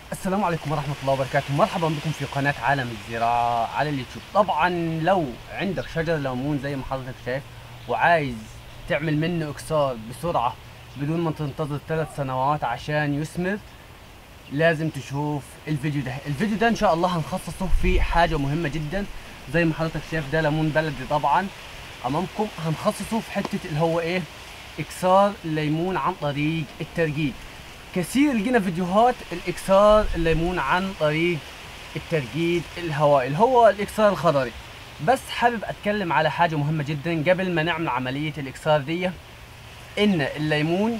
السلام عليكم ورحمة الله وبركاته مرحبا بكم في قناة عالم الزراعة على اليوتيوب طبعا لو عندك شجر ليمون زي ما حضرتك شايف وعايز تعمل منه اكسار بسرعة بدون ما تنتظر ثلاث سنوات عشان يثمر لازم تشوف الفيديو ده الفيديو ده ان شاء الله هنخصصه في حاجة مهمة جدا زي ما حضرتك شايف ده ليمون بلدي طبعا امامكم هنخصصه في حتة اللي هو ايه اكسار الليمون عن طريق الترجيد كثير لقينا فيديوهات الاكسار الليمون عن طريق الترجيد الهوائي اللي هو الاكسار الخضري بس حابب اتكلم على حاجه مهمه جدا قبل ما نعمل عمليه الاكسار دي ان الليمون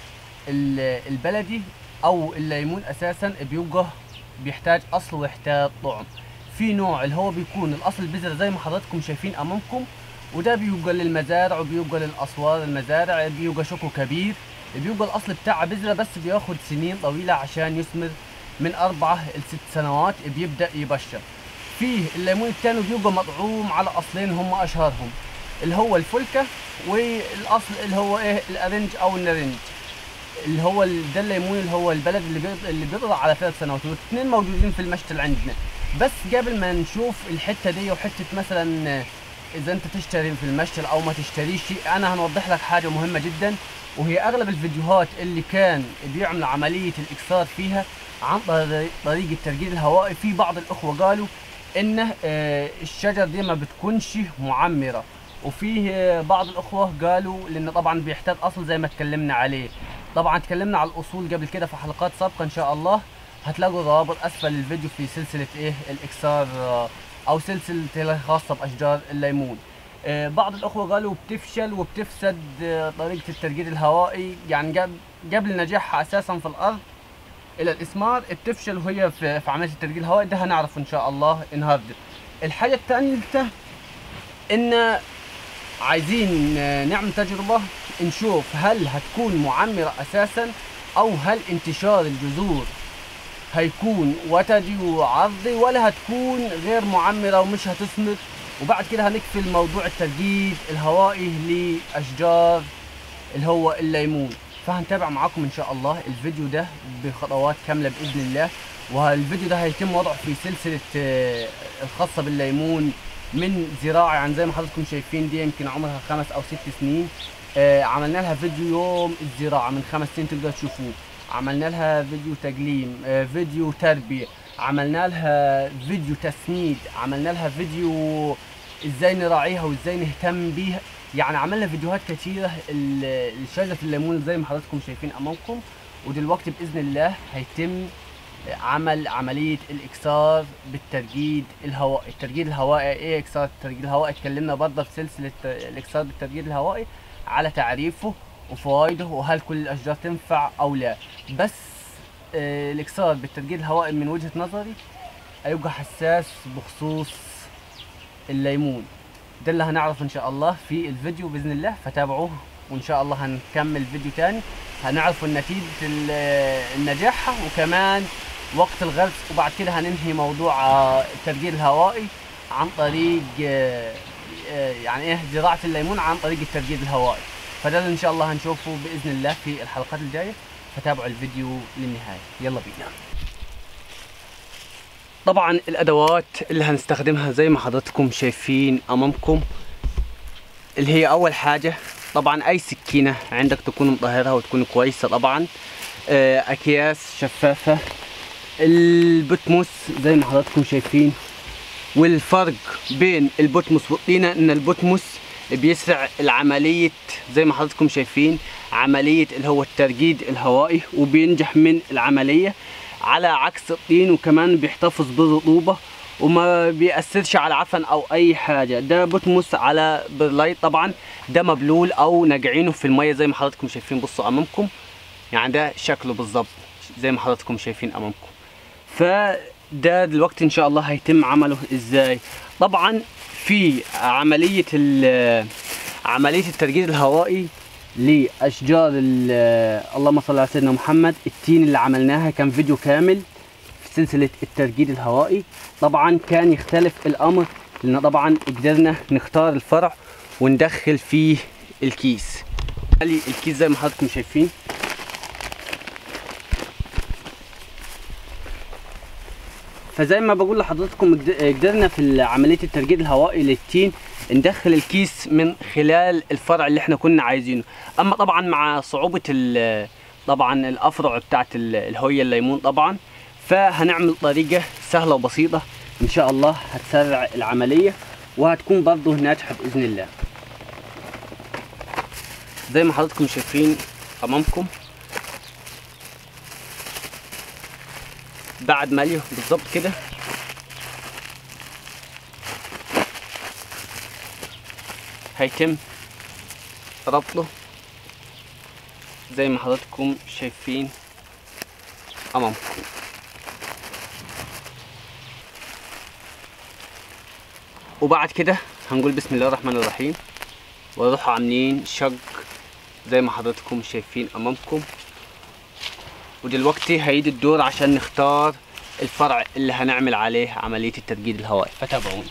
ال- البلدي او الليمون اساسا بيبقى بيحتاج اصل ويحتاج طعم في نوع اللي هو بيكون الاصل البذره زي ما حضراتكم شايفين امامكم وده بيبقى للمزارع وبيبقى للاسوار المزارع بيبقى شكله كبير بيبقى الاصل بتاعه بذره بس بياخد سنين طويله عشان يثمر من اربعه لست سنوات بيبدا يبشر فيه الليمون التاني بيبقى مطعوم على اصلين هم اشهرهم اللي هو الفلكه والاصل اللي هو ايه الارنج او النرنج اللي هو ال- ده الليمون اللي هو البلد اللي بيض- اللي بيطلع على ثلاث سنوات والاثنين موجودين في المشتل عندنا بس قبل ما نشوف الحته دي وحته مثلا آه، اذا انت تشتري في المشتل او ما تشتريش انا هنوضح لك حاجه مهمه جدا وهي اغلب الفيديوهات اللي كان بيعمل عمليه الاكسار فيها عن طريق طريق الترجيل الهوائي في بعض الاخوه قالوا ان آه، الشجر دي ما بتكونش معمره وفيه آه، بعض الاخوه قالوا لان طبعا بيحتاج اصل زي ما اتكلمنا عليه طبعا اتكلمنا على الاصول قبل كده في حلقات سابقه ان شاء الله هتلاقوا روابط اسفل الفيديو في سلسله ايه الاكسار آه، او سلسله الخاصه باشجار الليمون آه، بعض الاخوه قالوا بتفشل وبتفسد آه، طريقه الترجيد الهوائي يعني قبل قبل نجاحها اساسا في الارض الى الاثمار بتفشل وهي في, في عمليه الترجيد الهوائي ده هنعرف ان شاء الله النهارده الحاجه الثالثه ان عايزين آه، نعمل تجربه نشوف هل هتكون معمره اساسا او هل انتشار الجذور هيكون وتدي وعرضي ولا هتكون غير معمره ومش هتثمر وبعد كده هنقفل موضوع الترجيد الهوائي لاشجار اللي هو الليمون فهنتابع معاكم ان شاء الله الفيديو ده بخطوات كامله باذن الله والفيديو ده هيتم وضعه في سلسله آه، الخاصه بالليمون من زراعه يعني زي ما حضراتكم شايفين دي يمكن عمرها خمس او ست سنين آه، عملنا لها فيديو يوم الزراعه من خمس سنين تقدروا تشوفوه عملنا لها فيديو تقليم آه، فيديو تربيه عملنا لها فيديو تسميد عملنا لها فيديو ازاي نراعيها وازاي نهتم بيها يعني عملنا فيديوهات كتيرة ال- لشجرة الليمون زي ما حضراتكم شايفين امامكم ودلوقتي باذن الله هيتم عمل عملية الاكسار بالترجيد الهوائي الترجيد الهوائي ايه اكسار الترجيد الهوائي اتكلمنا برضه في سلسلة الاكسار بالترجيد الهوائي على تعريفه وفوائده وهل كل الاشجار تنفع او لا بس آه، الاكسار بالترجيد الهوائي من وجهة نظري هيبقى حساس بخصوص الليمون ده اللي هنعرف ان شاء الله في الفيديو باذن الله فتابعوه وان شاء الله هنكمل فيديو تاني هنعرف النتيجة ال- النجاح وكمان وقت الغرس وبعد كده هننهي موضوع آه، الترجيل الهوائي عن طريق آه، آه، يعني ايه زراعة الليمون عن طريق الترجيد الهوائي فده اللي ان شاء الله هنشوفه باذن الله في الحلقات الجاية فتابعوا الفيديو للنهاية يلا بينا طبعا الادوات اللي هنستخدمها زي ما حضراتكم شايفين امامكم اللي هي اول حاجه طبعا اي سكينه عندك تكون مطهرها وتكون كويسه طبعا آه، اكياس شفافه البتموس زي ما حضراتكم شايفين والفرق بين البتموس والطينه ان البتموس بيسرع العملية زي ما حضراتكم شايفين عملية اللي هو الترجيد الهوائي وبينجح من العملية على عكس الطين وكمان بيحتفظ بالرطوبة وما بيأثرش على عفن او اي حاجة ده بتمس على برلايت طبعا ده مبلول او ناقعينه في المية زي ما حضراتكم شايفين بصوا امامكم يعني ده شكله بالظبط زي ما حضراتكم شايفين امامكم فده دلوقتي ان شاء الله هيتم عمله ازاي طبعا في عملية ال- عملية الترجيد الهوائي لاشجار ال- اللهم صل على سيدنا محمد التين اللي عملناها كان فيديو كامل في سلسلة الترجيد الهوائي طبعا كان يختلف الامر لان طبعا قدرنا نختار الفرع وندخل فيه الكيس علي الكيس زي ما حضراتكم شايفين فزي ما بقول لحضراتكم قد- قدرنا في عمليه الترجيد الهوائي للتين ندخل الكيس من خلال الفرع اللي احنا كنا عايزينه اما طبعا مع صعوبه ال- طبعا الافرع بتاعت ال- الهويه الليمون طبعا فهنعمل طريقه سهله وبسيطه ان شاء الله هتسرع العمليه وهتكون برضه ناجحه باذن الله زي ما حضراتكم شايفين امامكم بعد مليه بالظبط كده هيتم ربطه زي ما حضراتكم شايفين امامكم وبعد كده هنقول بسم الله الرحمن الرحيم ونروح عاملين شق زي ما حضراتكم شايفين امامكم ودلوقتي هيجي الدور عشان نختار الفرع اللي هنعمل عليه عملية الترجيد الهوائي فتابعوني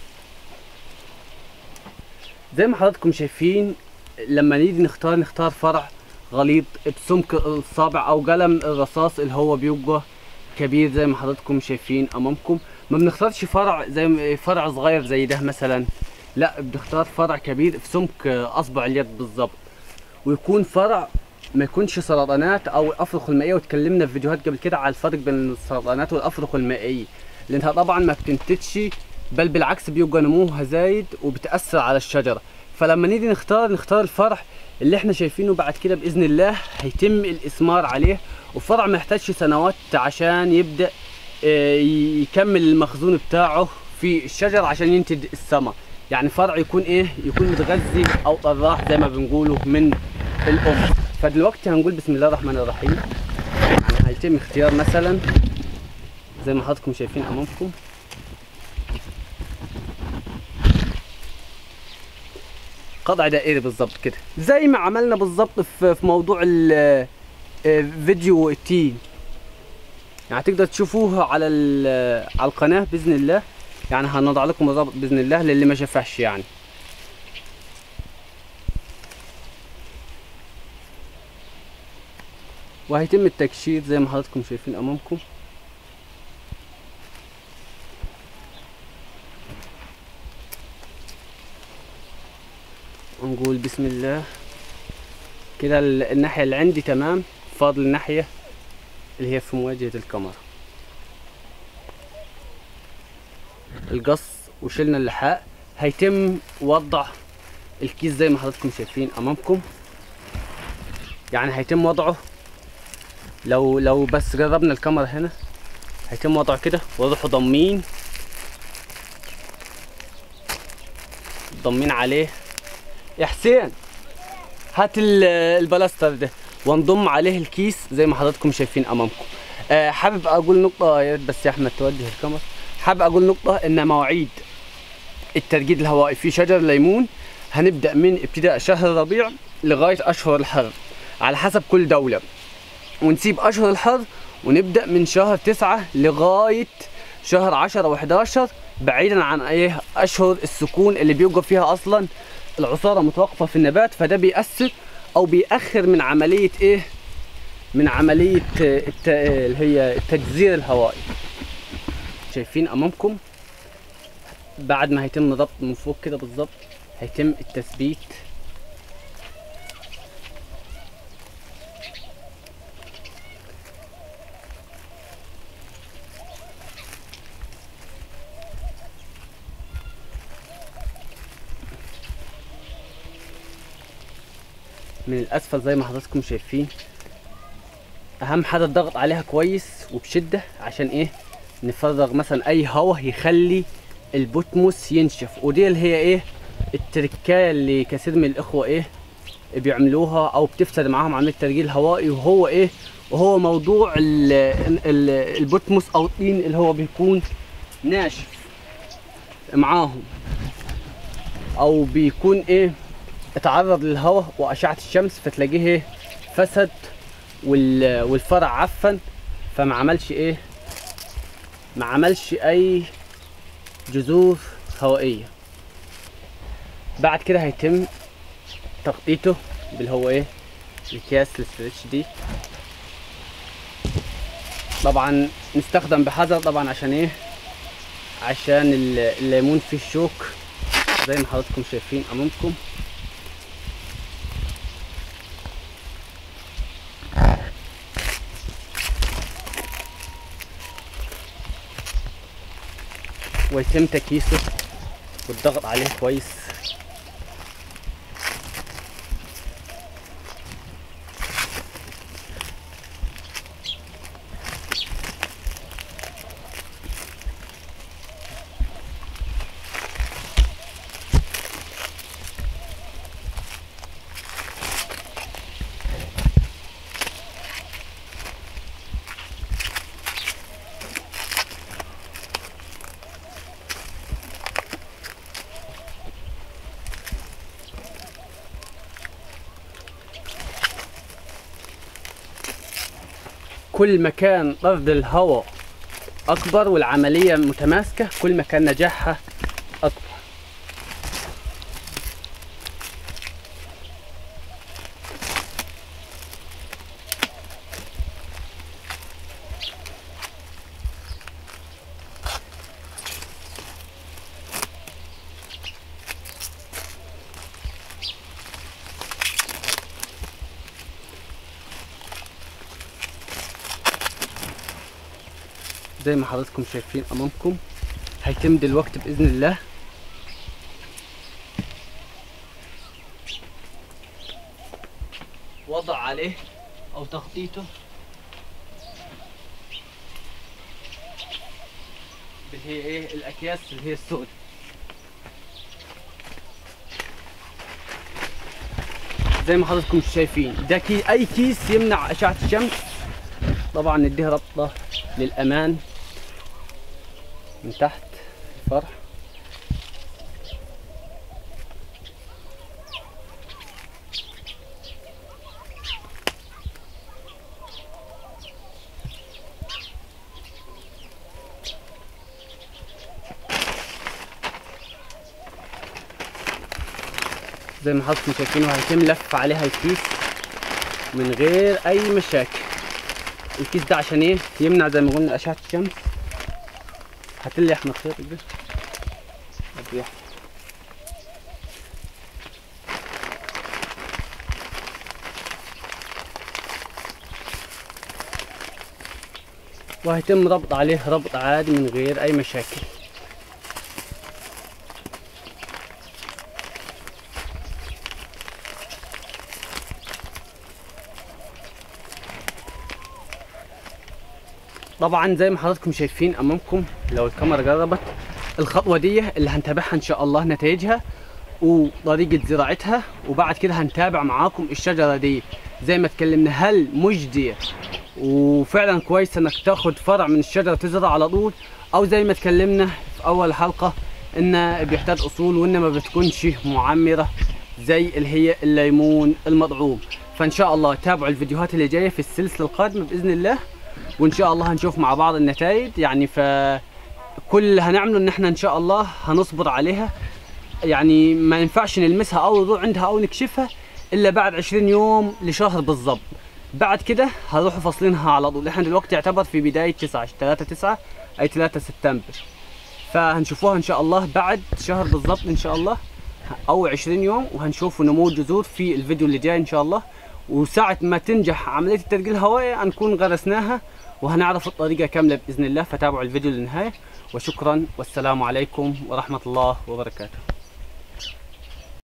زي ما حضراتكم شايفين لما نيجي نختار نختار فرع غليظ بسمك الصابع او قلم الرصاص اللي هو بيبقى كبير زي ما حضراتكم شايفين امامكم ما بنختارش فرع زي م- فرع صغير زي ده مثلا لا بنختار فرع كبير في سمك اصبع اليد بالظبط ويكون فرع ما يكونش سرطانات او الافرخ المائيه وتكلمنا في فيديوهات قبل كده على الفرق بين السرطانات والافرخ المائيه لانها طبعا ما بتنتجش بل بالعكس بيبقى نموها زايد وبتاثر على الشجره فلما نيجي نختار نختار الفرع اللي احنا شايفينه بعد كده باذن الله هيتم الاسمار عليه وفرع ما يحتاجش سنوات عشان يبدا آه، يكمل المخزون بتاعه في الشجر عشان ينتج الثمر يعني فرع يكون ايه يكون متغذي او طراح زي ما بنقوله من الام فدلوقتي هنقول بسم الله الرحمن الرحيم يعني هيتم اختيار مثلا زي ما حضراتكم شايفين امامكم قطع دائري بالظبط كده زي ما عملنا بالظبط في في موضوع ال- آه، فيديو التين يعني تقدر تشوفوه على ال- على القناه باذن الله يعني هنضع لكم الرابط باذن الله للي ما شافهش يعني وهيتم التكشير زي ما حضراتكم شايفين امامكم ونقول بسم الله كده ال- الناحية اللي عندي تمام فاضل الناحية اللي هي في مواجهة الكاميرا القص وشلنا اللحاء هيتم وضع الكيس زي ما حضراتكم شايفين امامكم يعني هيتم وضعه لو لو بس جربنا الكاميرا هنا هيتم وضعه كده ويروحوا ضامين ضامين عليه يا حسين هات ال- البلاستر ده ونضم عليه الكيس زي ما حضراتكم شايفين امامكم أه حابب اقول نقطه يا ريت بس يا احمد توجه الكاميرا حابب اقول نقطه ان مواعيد الترجيد الهوائي في شجر ليمون هنبدا من ابتداء شهر الربيع لغايه اشهر الحر على حسب كل دوله ونسيب اشهر الحر ونبدا من شهر تسعة لغايه شهر عشرة و11 بعيدا عن ايه اشهر السكون اللي بيبقى فيها اصلا العصاره متوقفه في النبات فده بيأثر او بيأخر من عمليه ايه من عمليه آه، الت... آه، اللي هي التجزير الهوائي شايفين امامكم بعد ما هيتم ضبط من فوق كده بالظبط هيتم التثبيت من الاسفل زي ما حضراتكم شايفين اهم حاجه الضغط عليها كويس وبشده عشان ايه نفرغ مثلا اي هواء يخلي البوتموس ينشف ودي اللي هي ايه التركايه اللي كثير من الاخوه ايه بيعملوها او بتفسد معاهم عمليه الترجيل الهوائي وهو ايه وهو موضوع ال ال البوتموس او الطين اللي هو بيكون ناشف معاهم او بيكون ايه اتعرض للهواء واشعه الشمس فتلاقيه ايه فسد وال والفرع عفن فما عملش ايه ما عملش اي جذور هوائيه بعد كده هيتم تغطيته باللي هو ايه الاكياس الاسترتش دي طبعا نستخدم بحذر طبعا عشان ايه عشان ال- الليمون فيه الشوك زي ما حضراتكم شايفين امامكم ويتم تكييسه والضغط عليه كويس كل ما كان طرد الهواء اكبر والعمليه متماسكه كل ما كان نجاحها اكبر زي ما حضراتكم شايفين امامكم هيتم دلوقتي باذن الله وضع عليه او تخطيطه اللي هي ايه الاكياس اللي هي السود زي ما حضراتكم شايفين ده كي اي كيس يمنع اشعه الشمس طبعا نديها ربطه للامان من تحت الفرح زي ما حضراتكم شايفين وهيتم لف عليها الكيس من غير اي مشاكل الكيس ده عشان ايه يمنع زي ما قلنا اشعه الشمس هات لي يا احمد خيط كده هات لي يا أحمد. وهيتم ربط عليه ربط عادي من غير اي مشاكل طبعا زي ما حضراتكم شايفين امامكم لو الكاميرا جربت الخطوه دي اللي هنتابعها ان شاء الله نتائجها وطريقه زراعتها وبعد كده هنتابع معاكم الشجره دي زي ما اتكلمنا هل مجديه وفعلا كويس انك تاخد فرع من الشجره تزرع على طول او زي ما اتكلمنا في اول حلقه ان بيحتاج اصول وان ما بتكونش معمره زي اللي هي الليمون المطعوم فان شاء الله تابعوا الفيديوهات اللي جايه في السلسله القادمه باذن الله وان شاء الله هنشوف مع بعض النتائج يعني ف كل اللي هنعمله ان احنا ان شاء الله هنصبر عليها يعني ما ينفعش نلمسها او نروح عندها او نكشفها الا بعد 20 يوم لشهر بالظبط بعد كده هنروحوا فاصلينها على طول احنا دلوقتي يعتبر في بدايه 9 3 9 اي 3 سبتمبر فهنشوفوها ان شاء الله بعد شهر بالظبط ان شاء الله او 20 يوم وهنشوف نمو الجذور في الفيديو اللي جاي ان شاء الله وساعة ما تنجح عملية التدقيق الهوائي هنكون غرسناها وهنعرف الطريقة كاملة بإذن الله فتابعوا الفيديو للنهاية وشكرا والسلام عليكم ورحمة الله وبركاته